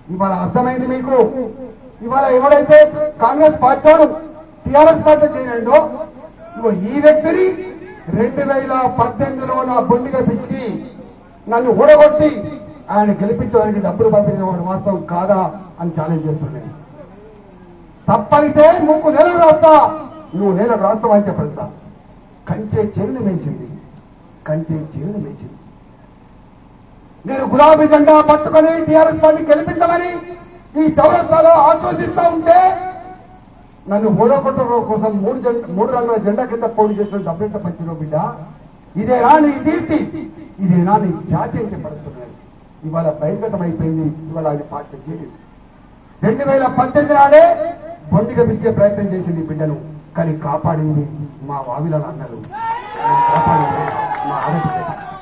ఇవాళ అర్థమైంది మీకు ఇవాళ ఎవడైతే కాంగ్రెస్ పార్టీ టిఆర్ఎస్ పార్టీ చేయడండో ఇగో ఈ వ్యక్తిని రెండు వేల పద్దెనిమిదిలో నా బొండిగా పిసికి నన్ను ఊడగొట్టి ఆయన గెలిపించడానికి డబ్బులు పంపించిన వాడు వాస్తవం కాదా అని ఛాలెంజ్ చేస్తున్నాను తప్పైతే నువ్వు నెలకు రాస్తా నువ్వు నెలకు రాస్తావా అని చెప్పడుతా కంచే చెరుని మేసింది కంచే చెరుని మేసింది నేను గులాబీ జెండా పట్టుకొని టీఆర్ఎస్ పార్టీ గెలిపించమని ఈ చౌరస్తాలో ఆక్రోశిస్తా ఉంటే నన్ను ఓడగొట్టడం కోసం మూడు జెండా మూడు రంగుల జెండా కింద పోటీ చేసిన డబ్బులతో పంచిన బిడ్డ ఇదేనా నీ కీర్తి ఇదేనా నీ జాతి అని చెప్పడుతున్నాను ఇవాళ బహిర్గతం అయిపోయింది ఇవాళ ఆయన పార్టీ చేరింది రెండు వేల పద్దెనిమిది నాడే బొండిగా పిసిగే ప్రయత్నం చేసింది ఈ బిడ్డను కానీ కాపాడింది మా వావిల అన్నలు కాపాడింది మా ఆడపిల్ల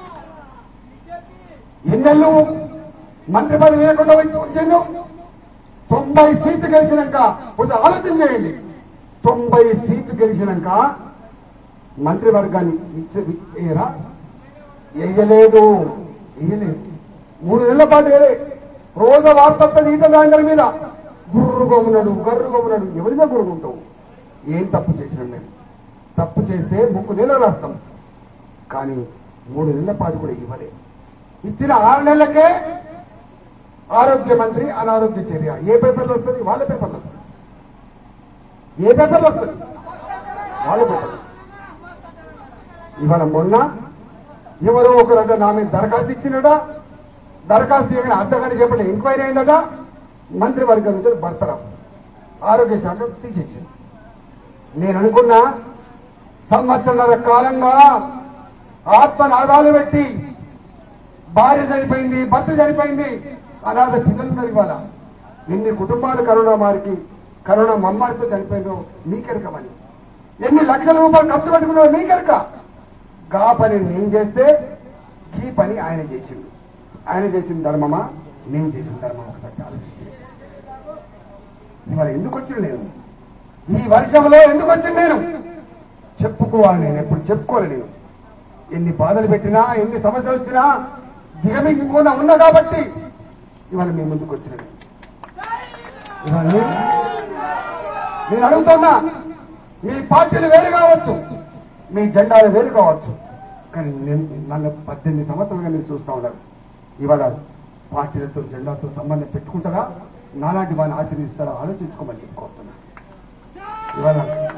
ఎన్నెళ్ళు మంత్రి పదవి లేకుండా వచ్చాను తొంభై సీట్లు గెలిచినాక కొంచెం ఆలోచన చేయండి తొంభై సీట్లు గెలిచినాక మంత్రివర్గాన్ని ఇచ్చే- వేయరా వేయలేదు వేయలేదు మూడు నెలల పాటు వేయలే రోజు వార్త ఈట దాని మీద గుర్రుగా ఉన్నాడు గర్రుగా ఉన్నాడు ఎవరిగా గురుగుంటావు ఏం తప్పు చేసినాం మేము తప్పు చేస్తే ముక్కు నెలలు రాస్తాం కానీ మూడు నెలల పాటు కూడా ఇవ్వలేదు ఇచ్చిన ఆరు నెలలకే ఆరోగ్య మంత్రి అనారోగ్య చర్య ఏ పేపర్లో వస్తుంది వాళ్ళ పేపర్లో వస్తుంది ఏ పేపర్లో వస్తుంది వాళ్ళ పేపర్లో ఇవాళ మొన్న ఎవరో ఒకరంట నా మీద దరఖాస్తు ఇచ్చినడా దరఖాస్తు చేయగానే అర్ధగంట చెప్పండి ఎంక్వైరీ అయిందట మంత్రివర్గం నుంచి భర్తరావు ఆరోగ్య శాఖ తీసేసింది నేను అనుకున్నా సంవత్సరాల కాలంగా ఆత్మనాదాలు పెట్టి భార్య చనిపోయింది భర్త చనిపోయింది అనాథ పిల్లలున్నారు ఇవాళ ఎన్ని కుటుంబాలు కరోనా మారికి కరోనా మమ్మారితో చనిపోయిందో మీకెరకమని ఎన్ని లక్షల రూపాయలు ఖర్చు పెట్టుకున్నారో మీకెరక గా పని నేను చేస్తే ఈ పని ఆయన చేసిండు ఆయన చేసిన ధర్మమా నేను చేసిన ధర్మం ఒకసారి ఆలోచించి ఇవాళ ఎందుకు వచ్చిన నేను ఈ వర్షంలో ఎందుకు వచ్చిన నేను చెప్పుకోవాలి నేను ఎప్పుడు చెప్పుకోవాలి నేను ఎన్ని బాధలు పెట్టినా ఎన్ని సమస్యలు వచ్చినా దిగమింగకుండా ఉన్నా కాబట్టి ఇవాళ మీ ముందుకు వచ్చిన నేను. ఇవాళ నేను- నేను అడుగుతున్నా మీ పార్టీలు వేరు కావచ్చు మీ జెండాలు వేరు కావచ్చు కానీ నేను నన్ను పద్దెనిమిది సంవత్సరాలుగా మీరు చూస్తా ఉన్నారు ఇవాళ పార్టీలతో జెండాతో సంబంధం పెట్టుకుంటారా నాలాంటి వారిని ఆశీర్వదిస్తారా ఆలోచించుకోమని చెప్పుకోతున్నా ఇవాళ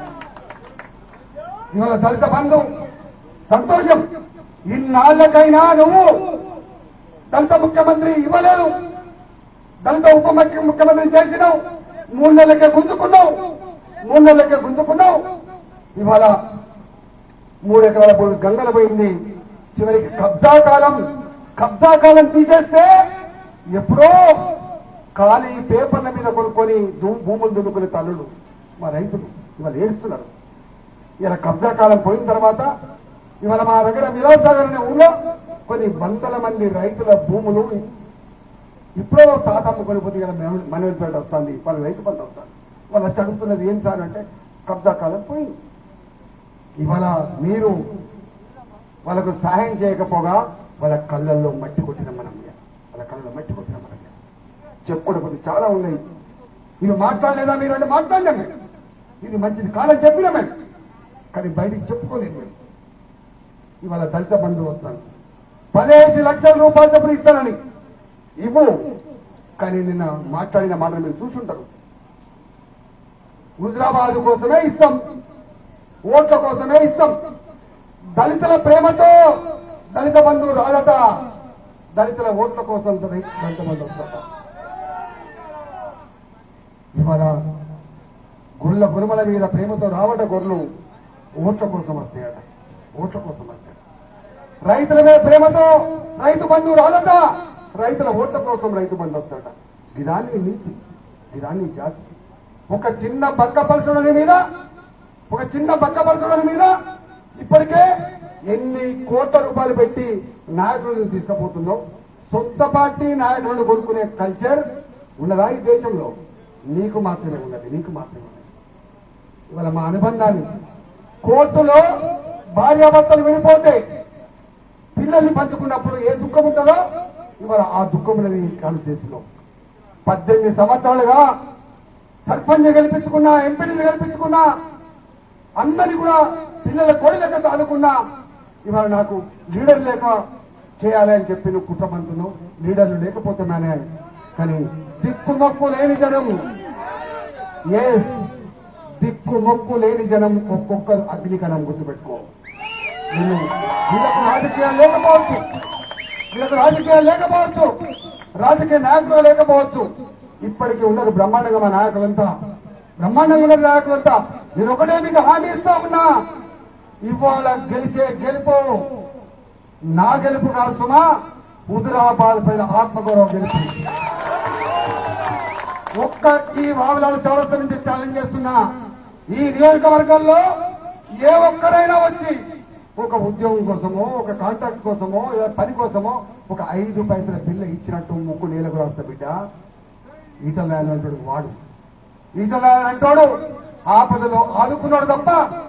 ఇవాళ దళిత బంధు సంతోషం ఇన్నాళ్ళకైనా నువ్వు దళిత ముఖ్యమంత్రి ఇవ్వలేదు దళిత ఉప ముఖ్య- ముఖ్యమంత్రి చేసినావు మూడు నెలలకే గుంజుకున్నావు మూడు నెలలకే గుంజుకున్నావు ఇవాళ మూడు ఎకరాల భూమి గంగల పోయింది చివరికి కబ్జా కాలం కబ్జా కాలం తీసేస్తే ఎప్పుడో ఖాళీ పేపర్ల మీద కొనుక్కొని దు- భూములు దున్నుకునే తల్లులు మా రైతులు ఇవాళ ఏడుస్తున్నారు ఇలా కబ్జా కాలం పోయిన తర్వాత ఇవాళ మా దగ్గర విలాసాగర్ అనే ఊళ్ళో కొన్ని వందల మంది రైతుల భూములు ఇప్పుడో తాత అమ్ముకొని పోతే ఇలా మనవరిపేట వస్తుంది వాళ్ళ రైతు బంధు వస్తుంది వాళ్ళు వచ్చి అడుగుతున్నది ఏం సార్ అంటే కబ్జా కాలం పోయింది ఇవాళ మీరు వాళ్ళకు సహాయం చేయకపోగా వాళ్ళ కళ్ళల్లో మట్టి కొట్టిన మనం వాళ్ళ కళ్ళలో మట్టి కొట్టిన మనం చెప్పుకోవడం చాలా ఉన్నాయి మీరు మాట్లాడలేదా మీరు అంటే మాట్లాడినాం మేము ఇది మంచిది కాదని చెప్పినా మేము కానీ బయటికి చెప్పుకోలేదు మేము ఇవాళ దళిత బంధువు వస్తాను పదిహేను లక్షల రూపాయలు డబ్బులు ఇస్తానని ఇవ్వు కానీ నిన్న మాట్లాడిన మాటలు మీరు చూసుంటారు హుజరాబాద్ కోసమే ఇస్తాం ఓట్ల కోసమే ఇస్తాం దళితుల ప్రేమతో దళిత బంధువు రాదట దళితుల ఓట్ల కోసం దళి- దళిత బంధువు వస్తట ఇవాళ గుళ్ళ గురుమల మీద ప్రేమతో రావట గొర్రెలు ఓట్ల కోసం వస్తాయట ఓట్ల కోసం వస్తాయి రైతుల మీద ప్రేమతో రైతు బంధువు రాదట రైతుల ఓట్ల కోసం రైతు బంధు వస్తాడట ఇదాన్ని నీతి ఇదాన్ని జాతి ఒక చిన్న బక్క పలుచడని మీద ఒక చిన్న బక్క పలుచడని మీద ఇప్పటికే ఎన్ని కోట్ల రూపాయలు పెట్టి నాయకులను తీసుకుపోతున్నావు సొంత పార్టీ నాయకులను కొనుక్కునే కల్చర్ ఉన్నదా ఈ దేశంలో నీకు మాత్రమే ఉన్నది నీకు మాత్రమే ఉన్నది ఇవాళ మా అనుబంధాన్ని కోర్టులో భార్యాభర్తలు విడిపోతే పిల్లల్ని పంచుకున్నప్పుడు ఏ దుఃఖం ఉంటుందో ఇవాళ ఆ దుఃఖం ఉన్నది కాన్స్టిట్యూన్సీలో పద్దెనిమిది సంవత్సరాలుగా సర్పంచ్ గెలిపించుకున్నా ఎంపీని గెలిపించుకున్నా అందరినీ కూడా పిల్లల కోడి లెక్క సాదుకున్నా ఇవాళ నాకు లీడర్ లేక చేయాలి అని చెప్పి నువ్వు కుట్రమంటున్నావు లీడర్లు లేకపోతే మేనే కానీ దిక్కు మొక్కు లేని జనం ఎస్ దిక్కు మొక్కు లేని జనం ఒక్కొక్కరు అగ్నికణం గుర్తుపెట్టుకో నేను వీళ్ళకు రాజకీయాలు లేకపోవచ్చు వీళ్ళకు రాజకీయాలు లేకపోవచ్చు రాజకీయ నాయకులు లేకపోవచ్చు ఇప్పటికీ ఉన్నారు బ్రహ్మాండంగా మా నాయకులంతా బ్రహ్మాండంగా ఉన్నారు నాయకులంతా నేను ఒకటే మీకు హామీ ఇస్తా ఉన్నా ఇవాళ గెలిచే గెలుపు నా గెలుపు కాదు సుమా హుజురాబాద్ పైన ఆత్మగౌరవం గెలుపు ఒక్క ఈ వావిలాల చౌరస్తా నుంచి ఛాలెంజ్ చేస్తున్నా ఈ నియోజకవర్గంలో ఏ ఒక్కరైనా వచ్చి ఒక ఉద్యోగం కోసమో ఒక కాంట్రాక్ట్ కోసమో లేదా పని కోసమో ఒక ఐదు పైసల బిల్ల ఇచ్చినట్టు ముక్కు నీళ్ళకు రాస్తా బిడ్డ ఈటల రాయలు అంటాడు వాడు ఈటల రాయలు అంటాడు ఆపదలో ఆదుకున్నాడు తప్ప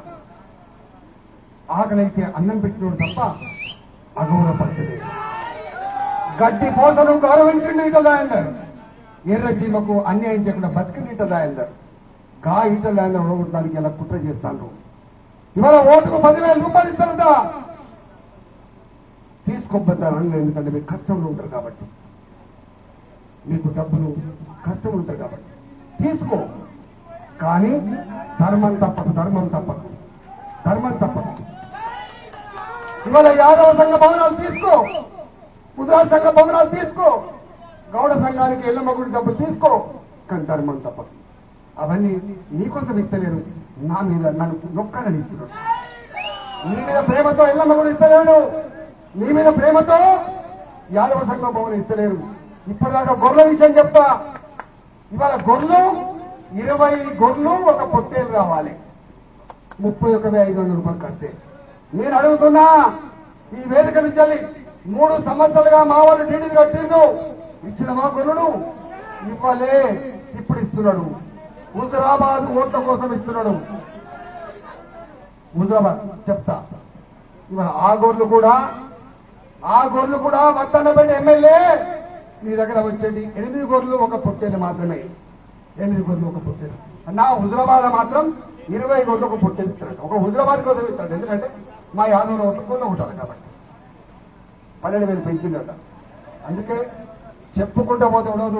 ఆకలైతే అన్నం పెట్టినోడు తప్ప అగౌరవపరచలేదు గడ్డి పోతను గౌరవించండి ఈటల రాయందర్ ఎర్రసీమకు అన్యాయం చేయకుండా బతికిన ఈటల రాయందర్ గా ఈటల రాయందర్ ఓడగొట్టడానికి ఇలా కుట్ర చేస్తాను ఇవాళ ఓటుకు పదివేల రూపాయలు ఇస్తారట తీసుకోబద్దారు అనలేదు ఎందుకంటే మీరు కష్టంలో ఉంటారు కాబట్టి మీకు డబ్బులు కష్టం ఉంటారు కాబట్టి తీసుకో కానీ ధర్మం తప్పదు ధర్మం తప్పదు ధర్మం తప్పదు ఇవాళ యాదవ సంఘ భవనాలు తీసుకో ముద్రా సంఘ భవనాలు తీసుకో గౌడ సంఘానికి ఎల్లమ్మ గుడి డబ్బులు తీసుకో కానీ ధర్మం తప్పదు అవన్నీ నీకోసం ఇస్తలేరు నా మీద నన్ను నొక్కాలని ఇస్తున్నాడు నీ మీద ప్రేమతో ఎల్లమ్మ గుడి ఇస్తలేడు నీ మీద ప్రేమతో యాదవ సంఘం భవనం ఇస్తలేరు ఇప్పటిదాకా గొర్రెల విషయం చెప్తా ఇవాళ గొర్రెలు ఇరవై గొర్రెలు ఒక పొట్టేలు రావాలి ముప్పై ఒక వెయ్యి ఐదు వందల రూపాయలు కడితే నేను అడుగుతున్నా ఈ వేదిక నుంచి మూడు సంవత్సరాలుగా మా వాళ్ళు డీడీలు కట్టిండు ఇచ్చిన మా గొర్రెలు ఇవ్వలే ఇప్పుడు ఇస్తున్నాడు హుజరాబాద్ ఓట్ల కోసం ఇస్తున్నాడు హుజరాబాద్ చెప్తా ఇవాళ ఆ గొర్రెలు కూడా ఆ గొర్రెలు కూడా వద్దన్నపేట ఎమ్మెల్యే మీ దగ్గర వచ్చండి ఎనిమిది గొర్రెలు ఒక పొట్టేలు మాత్రమే ఎనిమిది గొర్రెలు ఒక పొట్టేలు నా హుజరాబాద్ మాత్రం ఇరవై గొర్రెలు ఒక పొట్టేలు ఇస్తాడు ఒక హుజరాబాద్ కోసం ఇస్తాడు ఎందుకంటే మా యాదవ్ ఓట్లు కొన్న ఉంటారు కాబట్టి పన్నెండు వేలు పెంచిందట అందుకే చెప్పుకుంటూ పోతే ఉండదు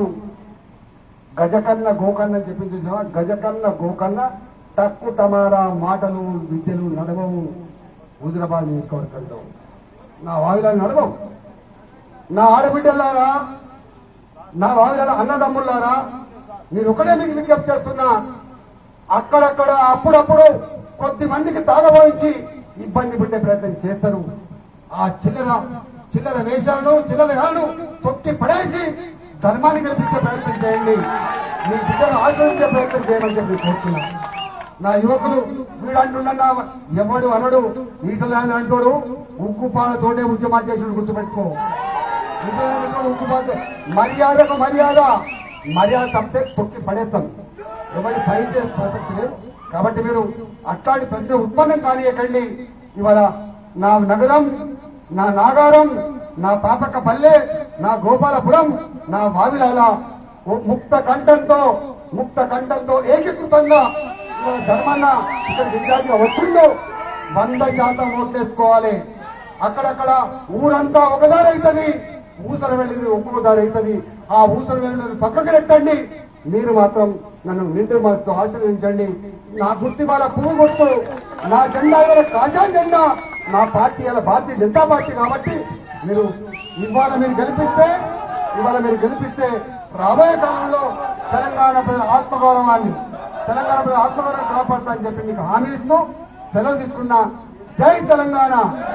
గజకన్న గోకన్న అని చెప్పింది చూసినావా గజకన్న గోకన్న తక్కు టమారా మాటలు విద్యలు నడవవు హుజరాబాద్ నియోజకవర్గంలో నా వావిలాలు నడవవు నా ఆడబిడ్డలారా నా వావిలాల అన్నదమ్ములారా నేను ఒకటే మీకు విజ్ఞప్తి చేస్తున్నా అక్కడక్కడ అప్పుడప్పుడు కొద్ది మందికి తాగబోయించి ఇబ్బంది పెట్టే ప్రయత్నం చేస్తారు ఆ చిల్లర చిల్లర వేషాలను చిల్లర గాలను తొక్కి పడేసి ధర్మాన్ని కల్పించే ప్రయత్నం చేయండి మీ బిడ్డను ఆశ్రయించే ప్రయత్నం చేయమని చెప్పి కోరుతున్నా నా యువకులు వీడు అంటున్నా ఎవడు అనడు ఈటలాని అంటాడు ఉక్కు పాలతోటే ఉద్యమాలు చేసి గుర్తుపెట్టుకో ఈటలాని అంటాడు ఉక్కు పాలతో మర్యాదకు మర్యాద మర్యాద తప్పితే తొక్కి పడేస్తాం ఎవరి సహించే ప్రసక్తి లేదు కాబట్టి మీరు అట్లాంటి ప్రశ్న ఉత్పన్నం కానియకండి ఇవాళ నా నగరం నా నాగారం నా పాపక పల్లె నా గోపాలపురం నా వావిలాల ఓ ముక్త కంఠంతో ముక్త కంఠంతో ఏకీకృతంగా ఇవాళ ధర్మన్న ఇక్కడ విద్యార్థిగా వచ్చిండు వంద శాతం ఓట్లేసుకోవాలి అక్కడక్కడ ఊరంతా ఒకదారి అవుతుంది ఊసర వెళ్ళింది ఒక్కొక్క దారి అవుతుంది ఆ ఊసర వెళ్ళినది పక్కకి నెట్టండి మీరు మాత్రం నన్ను నిండు మనసుతో ఆశీర్వదించండి నా గుర్తి వాళ్ళ పువ్వు గుర్తు నా జెండా ఇవాళ కాషాయ జెండా నా పార్టీ ఇలా భారతీయ జనతా పార్టీ కాబట్టి మీరు ఇవాళ మీరు గెలిపిస్తే ఇవాళ మీరు గెలిపిస్తే రాబోయే కాలంలో తెలంగాణ ప్రజల ఆత్మగౌరవాన్ని తెలంగాణ ప్రజల ఆత్మగౌరవం కాపాడుతా అని చెప్పి మీకు హామీ ఇస్తూ సెలవు తీసుకున్న జై తెలంగాణ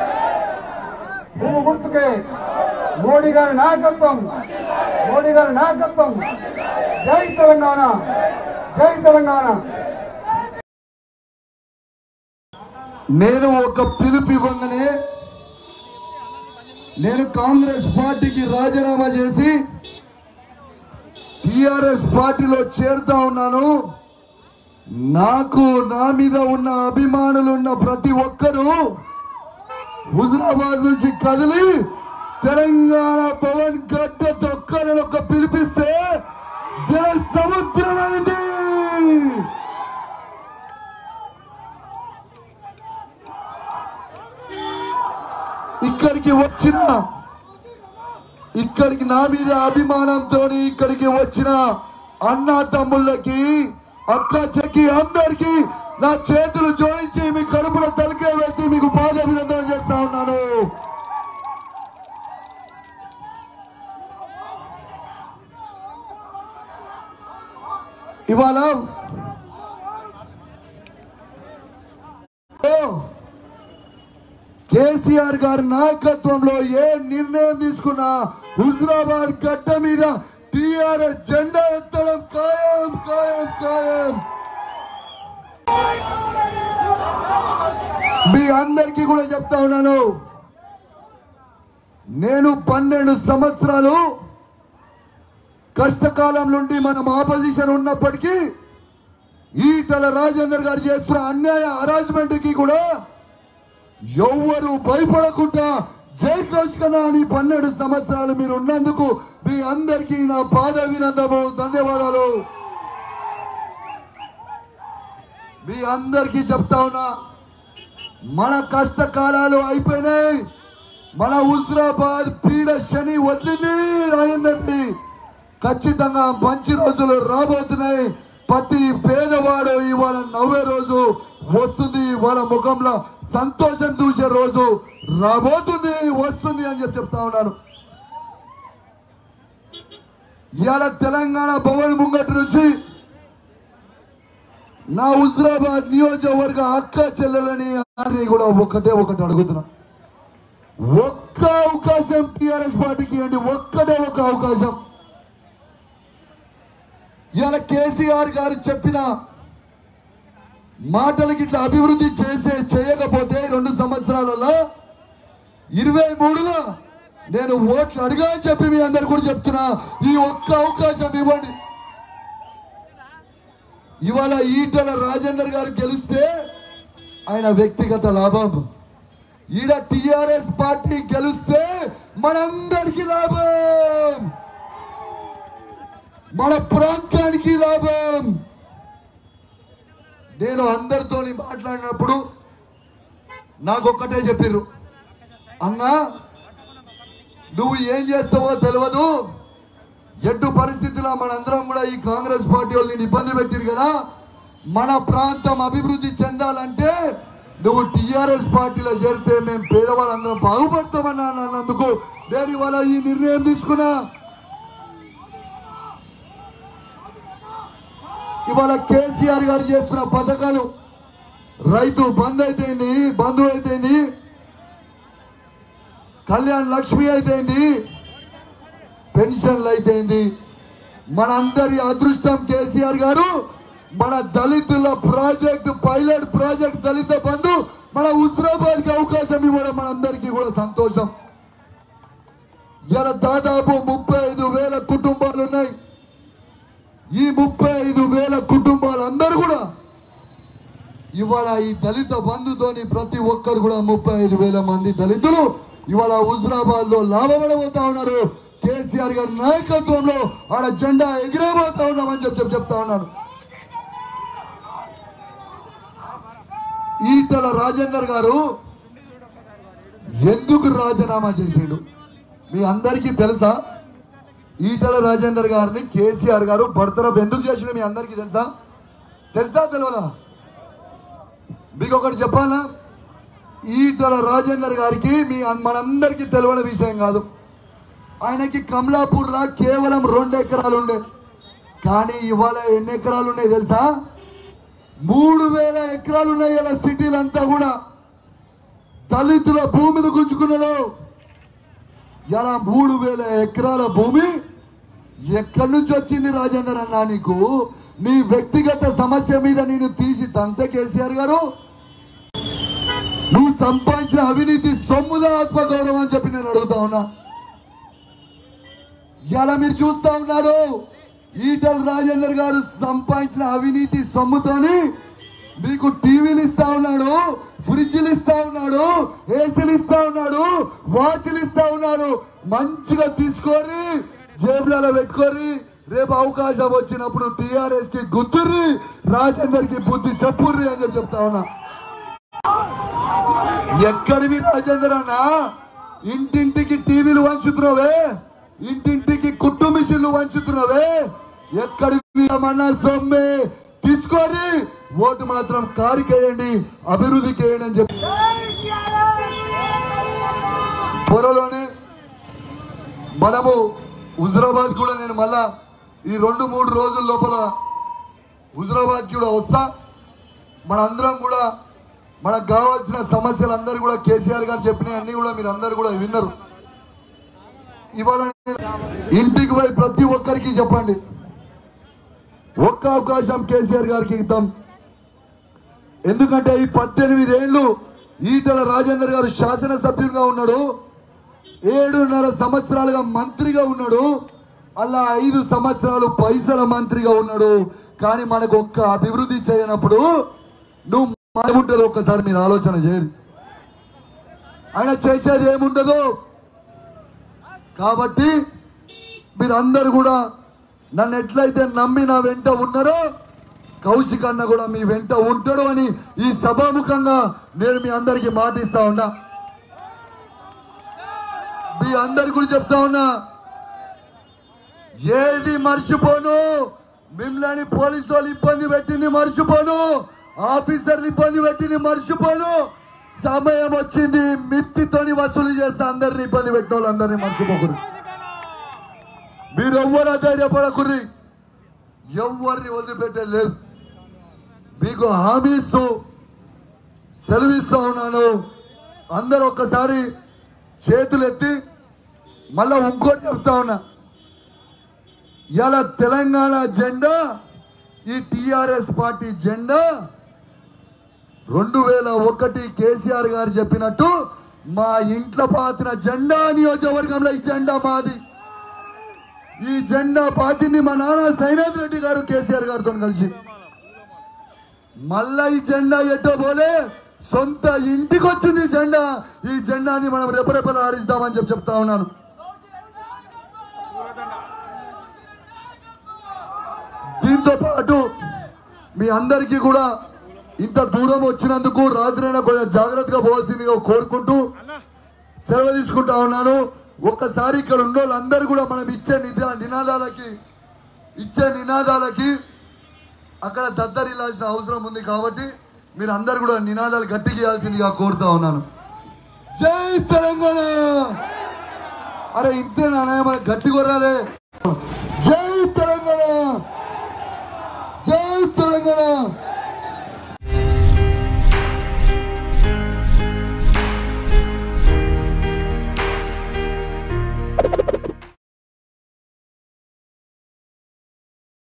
భూమి గుర్తుకే మోడీ గారి నాయకత్వం మోడీ గారి నాయకత్వం జై తెలంగాణ జై తెలంగాణ నేను ఒక పిలుపు ఇవ్వగానే నేను కాంగ్రెస్ పార్టీకి రాజీనామా చేసి టిఆర్ఎస్ పార్టీలో చేరుతా ఉన్నాను నాకు నా మీద ఉన్న అభిమానులు ఉన్న ప్రతి ఒక్కరూ హుజరాబాద్ నుంచి కదిలి తెలంగాణ పవన్ గడ్డ తొక్కాలని ఒక పిలిపిస్తే జల సముద్రమైంది ఇక్కడికి వచ్చిన ఇక్కడికి నా మీద అభిమానంతో ఇక్కడికి వచ్చిన అన్న తమ్ముళ్ళకి అక్క చెక్కి అందరికి నా చేతులు జోడించి మీ కడుపులో తలకే పెట్టి మీకు పాదాభినందన చేస్తా ఉన్నాను ఇవాళ ఓ, కేసీఆర్ గారి నాయకత్వంలో ఏ నిర్ణయం తీసుకున్నా హుజరాబాద్ గడ్డ మీద టిఆర్ఎస్ జెండా ఎత్తడం ఖాయం ఖాయం ఖాయం మీ అందరికీ కూడా చెప్తా ఉన్నాను నేను పన్నెండు సంవత్సరాలు కష్టకాలం నుండి మనం ఆపోజిషన్ ఉన్నప్పటికీ ఈటల రాజేందర్ గారు చేస్తున్న అన్యాయ హరాజ్మెంట్ కి కూడా ఎవ్వరు భయపడకుండా జై కన్నా అని పన్నెండు సంవత్సరాలు మీరు ఉన్నందుకు మీ అందరికీ నా పాదాభినందము ధన్యవాదాలు మీ అందరికీ చెప్తా ఉన్నా మన కష్టకాలాలు అయిపోయినాయి మన హుజరాబాద్ పీడ శని వదిలింది రాజేందర్ని ఖచ్చితంగా మంచి రోజులు రాబోతున్నాయి ప్రతి పేదవాడు ఇవాళ నవ్వే రోజు వస్తుంది వాళ్ళ ముఖంలో సంతోషం చూసే రోజు రాబోతుంది వస్తుంది అని చెప్పి చెప్తా ఉన్నాను ఇవాళ తెలంగాణ భవన్ ముంగటి నుంచి నా హుజరాబాద్ నియోజకవర్గ అక్క చెల్లెలని అని కూడా ఒక్కటే ఒకటి అడుగుతున్నా ఒక్క అవకాశం టిఆర్ఎస్ పార్టీకి ఇవ్వండి ఒక్కటే ఒక అవకాశం ఇవాళ కేసీఆర్ గారు చెప్పిన మాటలకి ఇట్లా అభివృద్ధి చేసే చేయకపోతే రెండు సంవత్సరాలలో ఇరవై మూడులో నేను ఓట్లు అడిగా అని చెప్పి మీ అందరు కూడా చెప్తున్నా ఈ ఒక్క అవకాశం ఇవ్వండి ఇవాళ ఈటల రాజేందర్ గారు గెలిస్తే ఆయన వ్యక్తిగత లాభం ఈడ టిఆర్ఎస్ పార్టీ గెలిస్తే మనందరికీ లాభం మన ప్రాంతానికి లాభం నేను అందరితోని మాట్లాడినప్పుడు నాకు ఒక్కటే చెప్పిర్రు అన్నా నువ్వు ఏం చేస్తావో తెలియదు ఎటు పరిస్థితుల్లో మనందరం కూడా ఈ కాంగ్రెస్ పార్టీ వాళ్ళని ఇబ్బంది పెట్టిరు కదా మన ప్రాంతం అభివృద్ధి చెందాలంటే నువ్వు టిఆర్ఎస్ పార్టీలో చేరితే మేము పేదవాళ్ళందరం బాగుపడతామని అన్నందుకు నేను ఇవాళ ఈ నిర్ణయం తీసుకున్నా ఇవాళ కేసీఆర్ గారు చేస్తున్న పథకాలు రైతు బంద్ అయితేంది బంధు అయితేంది కళ్యాణ్ లక్ష్మి అయితేంది పెన్షన్లు అయితేంది మనందరి అదృష్టం కేసీఆర్ గారు మన దళితుల project pilot project Dalit Bandhu మన హుజరాబాద్ కి అవకాశం ఇవ్వడం మనందరికీ కూడా సంతోషం ఇలా దాదాపు ముప్పై ఐదు వేల కుటుంబాలు ఉన్నాయి ఈ ముప్పై ఐదు వేల కుటుంబాలు అందరూ కూడా ఇవాళ ఈ దళిత బంధుతోని ప్రతి ఒక్కరు కూడా ముప్పై ఐదు వేల మంది దళితులు ఇవాళ హుజరాబాద్ లో లాభపడబోతా ఉన్నారు కేసీఆర్ గారి నాయకత్వంలో ఆడ జెండా ఎగిరబోతా ఉన్నామని చెప్పి చెప్పి చెప్తా ఉన్నాను ఈటల రాజేందర్ గారు ఎందుకు రాజీనామా చేసిండు మీ అందరికీ తెలుసా ఈటల రాజేందర్ గారిని కేసీఆర్ గారు బర్తరఫ్ ఎందుకు చేసిండు మీ అందరికీ తెలుసా తెలుసా తెలియదా మీకు ఒకటి చెప్పాలా ఈటల రాజేందర్ గారికి మీ మనందరికీ తెలియని విషయం కాదు ఆయనకి కమలాపూర్లా కేవలం రెండు ఎకరాలు ఉండే కానీ ఇవాళ ఎన్ని ఎకరాలు ఉన్నాయి తెలుసా మూడు వేల ఎకరాలు ఉన్నాయి ఇలా సిటీలంతా కూడా దళితుల భూమిని గుంజుకున్నారు ఇలా మూడు వేల ఎకరాల భూమి ఎక్కడి నుంచి వచ్చింది రాజేందర్ అన్నా నీకు నీ వ్యక్తిగత సమస్య మీద నేను తీసి తంతే కేసీఆర్ గారు నువ్వు సంపాదించిన అవినీతి సొమ్ముదా ఆత్మగౌరవం అని చెప్పి నేను అడుగుతా ఉన్నా ఇలా మీరు చూస్తా ఉన్నారు ఈటల రాజేందర్ గారు సంపాదించిన అవినీతి సొమ్ముతోని మీకు టీవీలు ఇస్తా ఉన్నాడు ఫ్రిడ్జ్లు ఇస్తా ఉన్నాడు ఏసీలు ఇస్తా ఉన్నాడు వాచ్లు ఇస్తా ఉన్నాడు మంచిగా తీసుకొని జేబులలో పెట్టుకొని రేపు అవకాశం వచ్చినప్పుడు టిఆర్ఎస్ కి గుద్దుర్రి రాజేందర్ కి బుద్ధి చెప్పుర్రి అని చెప్పి చెప్తా ఉన్నా ఎక్కడివి రాజేందర్ అన్న ఇంటింటికి టీవీలు వంచుతున్నావే ఇంటింటికి కుట్టు మిషన్లు వంచుతున్నావే ఎక్కడివి మన సొమ్మే తీసుకొని ఓటు మాత్రం కారికేయండి అభివృద్ధికి వేయండి అని చెప్పి త్వరలోనే మనము హుజరాబాద్ కూడా నేను మళ్ళా ఈ రెండు మూడు రోజుల లోపల హుజరాబాద్ కూడా వస్తా మనందరం కూడా మనకు కావాల్సిన సమస్యలు అందరూ కూడా కేసీఆర్ గారు చెప్పిన అన్ని కూడా మీరు అందరు కూడా విన్నారు ఇవాళ నేను ఇంటికి పోయి ప్రతి ఒక్కరికి చెప్పండి ఒక్క అవకాశం కేసీఆర్ గారికి ఇద్దాం ఎందుకంటే ఈ పద్దెనిమిది ఏళ్ళు ఈటల రాజేందర్ గారు శాసనసభ్యులుగా ఉన్నాడు ఏడున్నర సంవత్సరాలుగా మంత్రిగా ఉన్నాడు అలా ఐదు సంవత్సరాలు పైసల మంత్రిగా ఉన్నాడు కానీ మనకు ఒక్క అభివృద్ధి చేయనప్పుడు నువ్వు ఉంటుంది ఒక్కసారి మీరు ఆలోచన చేయండి ఆయన చేసేది ఏముండదు కాబట్టి మీరందరూ కూడా నన్ను ఎట్లయితే నమ్మి నా వెంట ఉన్నారో కౌశిక్ అన్న కూడా మీ వెంట ఉంటాడు అని ఈ సభాముఖంగా నేను మీ అందరికీ మాటిస్తా ఉన్నా మీ అందరి గురించి చెప్తా ఉన్నా ఏది మర్చిపోను మిమ్మల్ని పోలీసు వాళ్ళు ఇబ్బంది పెట్టింది మర్చిపోను ఆఫీసర్లు ఇబ్బంది పెట్టింది మర్చిపోను సమయం వచ్చింది మిత్తితోని వసూలు చేస్తే అందరిని ఇబ్బంది పెట్టిన వాళ్ళందరినీ మర్చిపోకూడదు మీరు ఎవ్వరు ధైర్యపడకుర్రి ఎవరిని వదిలిపెట్టేది లేదు మీకు హామీ ఇస్తూ సెలవిస్తా ఉన్నాను అందరు ఒక్కసారి చేతులు ఎత్తి మళ్ళా ఇంకోటి చెప్తా ఉన్నా ఇలా తెలంగాణ జెండా ఈ టిఆర్ఎస్ పార్టీ జెండా రెండు వేల ఒకటి కేసీఆర్ గారు చెప్పినట్టు మా ఇంట్లో పాతిన జెండా నియోజకవర్గంలో ఈ జెండా మాది ఈ జెండా పాతింది మా నాన్న సైనాథ్ రెడ్డి గారు కేసీఆర్ గారితో కలిసి మళ్ళా ఈ జెండా ఎట్టో పోలే సొంత ఇంటికి వచ్చింది ఈ జెండా ఈ జెండాని మనం రెపరెపలు ఆడిస్తామని చెప్పి చెప్తా ఉన్నాను దీంతో పాటు మీ అందరికీ కూడా ఇంత దూరం వచ్చినందుకు రాత్రైనా కొంచెం జాగ్రత్తగా పోవాల్సిందిగా కోరుకుంటూ సెలవు తీసుకుంటా ఉన్నాను ఒక్కసారి ఇక్కడ ఉన్న వాళ్ళందరూ కూడా మనం ఇచ్చే నిదా నినాదాలకి ఇచ్చే నినాదాలకి అక్కడ దద్దరిల్లాల్సిన అవసరం ఉంది కాబట్టి మీరు అందరు కూడా నినాదాలు గట్టిగా ఇవ్వాల్సిందిగా కోరుతా ఉన్నాను జై తెలంగాణ అరే ఇంతే నాన్న మన గట్టి కొరాలే జై తెలంగాణ జై తెలంగాణ